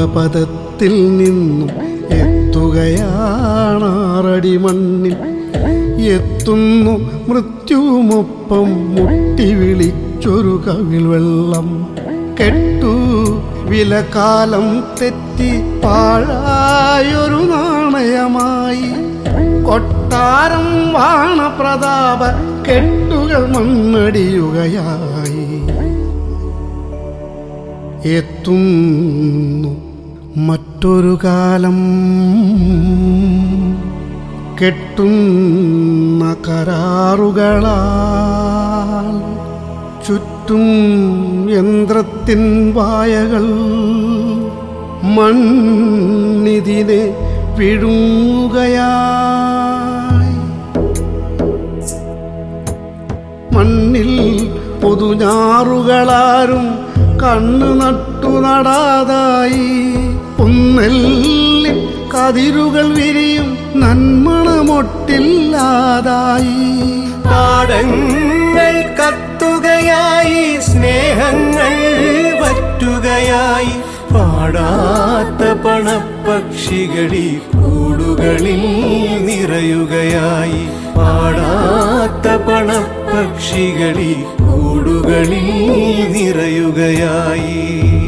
മൂലപദത്തിൽ നിന്നും എത്തുകയാണാറടി മണ്ണിൽ എത്തുന്നു മൃത്യുമൊപ്പം മുട്ടി വിളിച്ചൊരു കവിൾ വെള്ളം കെട്ടു വിലകാലം തെറ്റി പാഴായൊരു നാണയമായി കൊട്ടാരം വാണപ്രതാപ കെട്ടുകൾ മണ്ണടിയുകയായി എത്തുന്നു മറ്റൊരു കാലം കെട്ടുന്ന കരാറുകളാൽ ചുറ്റും യന്ത്രത്തിൻ വായകൾ മണ്ണിതിനെ വിഴുങ്ങുകയായി മണ്ണിൽ പൊതുഞാറുകളാരും കണ്ണു നട്ടു നടാതായി ഒന്നെല്ലിൽ കതിരുകൾ വിരിയും നന്മണമൊട്ടില്ലാതായി പാടങ്ങൾ കത്തുകയായി സ്നേഹങ്ങൾ വറ്റുകയായി പാടാത്ത പണപ്പക്ഷികളി കൂടുകളിൽ നിറയുകയായി പാടാത്ത പണപ്പക്ഷികളി കൂടുകളിൽ നിറയുകയായി